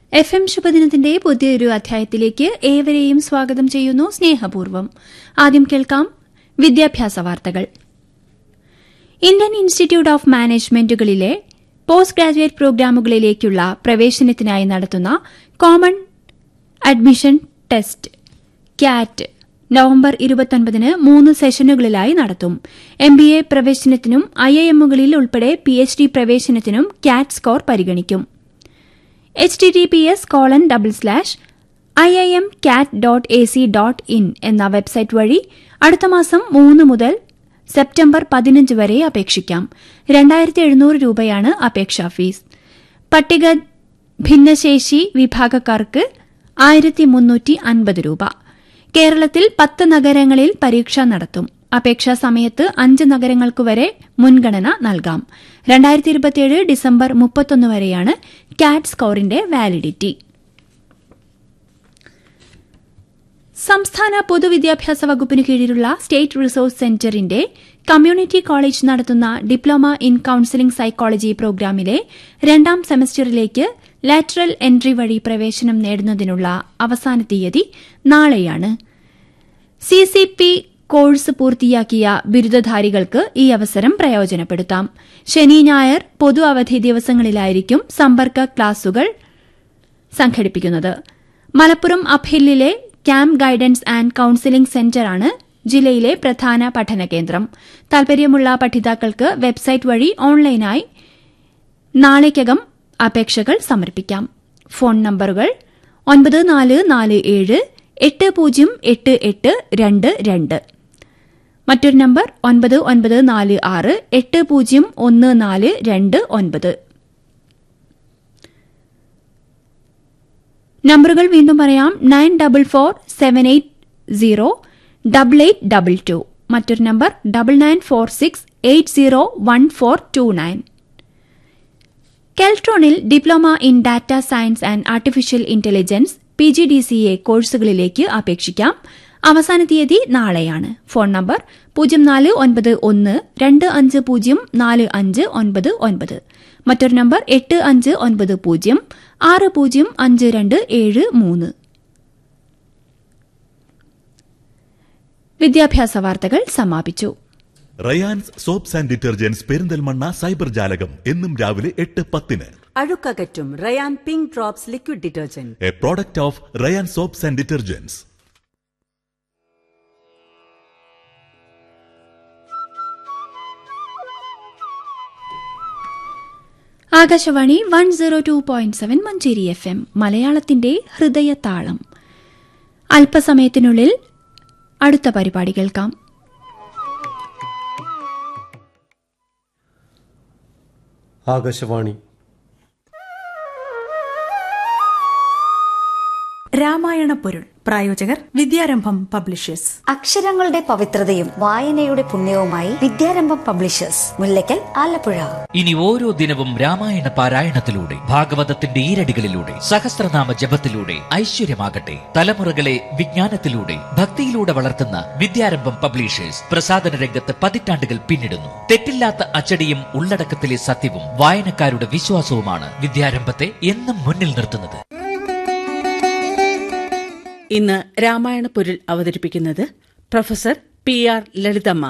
F M ശുഭദിനത്തിന്റെ പുതിയൊരു അധ്യായത്തിലേക്ക് ഏവരെയും സ്വാഗതം ചെയ്യുന്നു സ്നേഹപൂർവ്വം ആദ്യം കേൾക്കാം വിദ്യാഭ്യാസ വാർത്തകൾ ഇന്ത്യൻ ഇൻസ്റ്റിറ്റ്യൂട്ട് ഓഫ് മാനേജ്മെന്റുകളിലെ പോസ്റ്റ് ഗ്രാജുവേറ്റ് പ്രോഗ്രാമുകളിലേക്കുള്ള പ്രവേശനത്തിനായി നടത്തുന്ന common admission test CAT November ഇരുപത്തൊൻപതിന് മൂന്ന് സെഷനുകളിലായി നടത്തും എം ബി എ പ്രവേശനത്തിനും ഐ ഐ എമ്മുകളിൽ ഉൾപ്പെടെ പി എച്ച് ഡി പ്രവേശനത്തിനും ക്യാറ്റ് സ്കോർ പരിഗണിക്കും H T T P S colon double slash I I M cat dot A C dot in എന്ന വെബ്സൈറ്റ് വഴി അടുത്ത മാസം മൂന്ന് മുതൽ സെപ്റ്റംബർ പതിനഞ്ച് വരെ അപേക്ഷിക്കാം രണ്ടായിരത്തി എഴുന്നൂറ് രൂപയാണ് അപേക്ഷാ ഫീസ് പട്ടിക ഭിന്നശേഷി വിഭാഗക്കാർക്ക് ആയിരത്തി മുന്നൂറ്റി അൻപത് രൂപ കേരളത്തിൽ പത്ത് നഗരങ്ങളിൽ പരീക്ഷ നടത്തും അപേക്ഷാ സമയത്ത് അഞ്ച് നഗരങ്ങൾക്കു വരെ മുൻഗണന നൽകാം രണ്ടായിരത്തി ഇരുപത്തിയേഴ് ഡിസംബർ മുപ്പത്തൊന്ന് വരെയാണ് കാറ്റ് സ്കോറിന്റെ വാലിഡിറ്റി സംസ്ഥാന പൊതുവിദ്യാഭ്യാസ വകുപ്പിന് കീഴിലുള്ള സ്റ്റേറ്റ് റിസോഴ്സ് സെന്ററിന്റെ കമ്മ്യൂണിറ്റി കോളേജ് നടത്തുന്ന ഡിപ്ലോമ ഇൻ കൌൺസിലിംഗ് സൈക്കോളജി പ്രോഗ്രാമിലെ രണ്ടാം സെമസ്റ്ററിലേക്ക് ലാറ്ററൽ എൻട്രി വഴി പ്രവേശനം നേടുന്നതിനുള്ള അവസാന തീയതി നാളെയാണ് സിസിപി കോഴ്സ് പൂർത്തിയാക്കിയ ബിരുദധാരികൾക്ക് ഈ അവസരം പ്രയോജനപ്പെടുത്താം ശനി ഞായർ പൊതു അവധി ദിവസങ്ങളിലായിരിക്കും സമ്പർക്ക ക്ലാസുകൾ സംഘടിപ്പിക്കുന്നത് മലപ്പുറം അപ്ഹില്ലിലെ ക്യാമ്പ് ഗൈഡൻസ് ആൻഡ് കൌൺസിലിംഗ് സെന്ററാണ് ജില്ലയിലെ പ്രധാന പഠന കേന്ദ്രം താൽപര്യമുള്ള പഠിതാക്കൾക്ക് വെബ്സൈറ്റ് വഴി ഓൺലൈനായി നാളേക്കകം അപേക്ഷകൾ സമർപ്പിക്കാം ഫോൺ നമ്പറുകൾ ഒൻപത് നാല് നാല് ഏഴ് എട്ട് പൂജ്യം എട്ട് എട്ട് രണ്ട് രണ്ട് മറ്റൊരു നമ്പർ ഒൻപത് ഒൻപത് നാല് ആറ് എട്ട് പൂജ്യം ഒന്ന് നാല് രണ്ട് ഒൻപത് നമ്പറുകൾ വീണ്ടും പറയാം nine double four seven eight zero double eight double two മറ്റൊരു number double nine four six eight zero one four two nine കെൽട്രോണിൽ diploma in data science and artificial intelligence P G D C A കോഴ്സുകളിലേക്ക് അപേക്ഷിക്കാം അവസാന തീയതി നാളെയാണ് phone number പൂജ്യം നാല് ഒൻപത് ഒന്ന് രണ്ട് അഞ്ച് പൂജ്യം നാല് അഞ്ച് ഒൻപത് ഒൻപത് മറ്റൊരു നമ്പർ എട്ട് അഞ്ച് ഒൻപത് പൂജ്യം ആറ് പൂജ്യം അഞ്ച് രണ്ട് ഏഴ് മൂന്ന് വിദ്യാഭ്യാസ വാർത്തകൾ സമാപിച്ചു Rayans soaps and detergents Perinthalmanna cyber ജാലകം എന്നും രാവിലെ എട്ട് പത്തിന് അഴുക്കകറ്റും Rayan pink drops liquid detergent a product of Rayan soaps and detergents Akashvani one zero two point seven Manjeri F M മലയാളത്തിന്റെ ഹൃദയതാളം അല്പസമയത്തിനുള്ളിൽ അടുത്ത പരിപാടി കേൾക്കാം ആകാശവാണി രാമായണ പൊരുൾ പ്രായോജകർ വിദ്യാരംഭം പബ്ലിഷേഴ്സ് അക്ഷരങ്ങളുടെ പവിത്രതയും വായനയുടെ പുണ്യവുമായി വിദ്യാരംഭം പബ്ലിഷേഴ്സ് മുല്ലയ്ക്കൽ ആലപ്പുഴ ഇനി ഓരോ ദിനവും രാമായണ പാരായണത്തിലൂടെ ഭാഗവതത്തിന്റെ ഈരടികളിലൂടെ സഹസ്രനാമ ജപത്തിലൂടെ ഐശ്വര്യമാകട്ടെ തലമുറകളെ വിജ്ഞാനത്തിലൂടെ ഭക്തിയിലൂടെ വളർത്തുന്ന വിദ്യാരംഭം പബ്ലിഷേഴ്സ് പ്രസാദന രംഗത്ത് പതിറ്റാണ്ടുകൾ പിന്നിടുന്നു തെറ്റില്ലാത്ത അച്ചടിയും ഉള്ളടക്കത്തിലെ സത്യവും വായനക്കാരുടെ വിശ്വാസവുമാണ് വിദ്യാരംഭത്തെ എന്നും മുന്നിൽ നിർത്തുന്നത് ഇന്ന് രാമായണ പൊരുൾ അവതരിപ്പിക്കുന്നത് പ്രൊഫസർ പി ആർ ലളിതമ്മ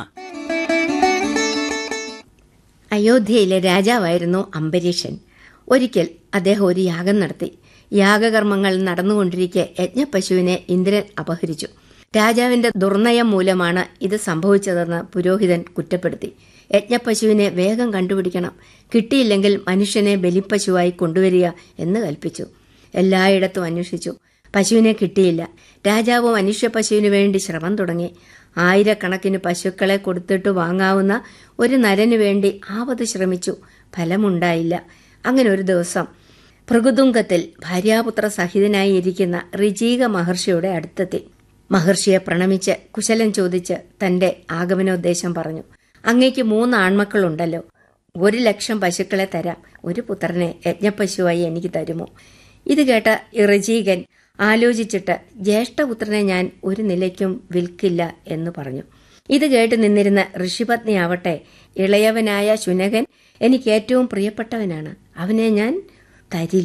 അയോധ്യയിലെ രാജാവായിരുന്നു അംബരീഷൻ ഒരിക്കൽ അദ്ദേഹം ഒരു യാഗം നടത്തി യാഗകർമ്മങ്ങൾ നടന്നുകൊണ്ടിരിക്കെ യജ്ഞപശുവിനെ ഇന്ദ്രൻ അപഹരിച്ചു രാജാവിന്റെ ദുർനയം മൂലമാണ് ഇത് സംഭവിച്ചതെന്ന് പുരോഹിതൻ കുറ്റപ്പെടുത്തി യജ്ഞപശുവിനെ വേഗം കണ്ടുപിടിക്കണം കിട്ടിയില്ലെങ്കിൽ മനുഷ്യനെ ബലിപ്പശുവായി കൊണ്ടുവരിക എന്ന് കൽപ്പിച്ചു എല്ലായിടത്തും അന്വേഷിച്ചു പശുവിനെ കിട്ടിയില്ല രാജാവ് മനുഷ്യ പശുവിനു വേണ്ടി ശ്രമം തുടങ്ങി ആയിരക്കണക്കിന് പശുക്കളെ കൊടുത്തിട്ട് വാങ്ങാവുന്ന ഒരു നരനു വേണ്ടി ആവത് ശ്രമിച്ചു ഫലമുണ്ടായില്ല അങ്ങനെ ഒരു ദിവസം ഭൃഗുതുങ്കത്തിൽ ഭാര്യാപുത്ര സഹിതനായി ഇരിക്കുന്ന ഋചീക മഹർഷിയുടെ അടുത്തെത്തി മഹർഷിയെ പ്രണമിച്ച് കുശലം ചോദിച്ച് തന്റെ ആഗമനോദ്ദേശം പറഞ്ഞു അങ്ങേക്ക് മൂന്ന് ആൺമക്കളുണ്ടല്ലോ ഒരു ലക്ഷം പശുക്കളെ തരാം ഒരു പുത്രനെ യജ്ഞപശുവായി എനിക്ക് തരുമോ ഇത് കേട്ട ഇറജീകൻ ആലോചിച്ചിട്ട് ജ്യേഷ്ഠപുത്രനെ ഞാൻ ഒരു നിലയ്ക്കും വിൽക്കില്ല എന്ന് പറഞ്ഞു ഇത് കേട്ട് നിന്നിരുന്ന ഋഷിപത്നിയാവട്ടെ ഇളയവനായ ശുനകൻ എനിക്ക് ഏറ്റവും പ്രിയപ്പെട്ടവനാണ് അവനെ ഞാൻ തരില്ല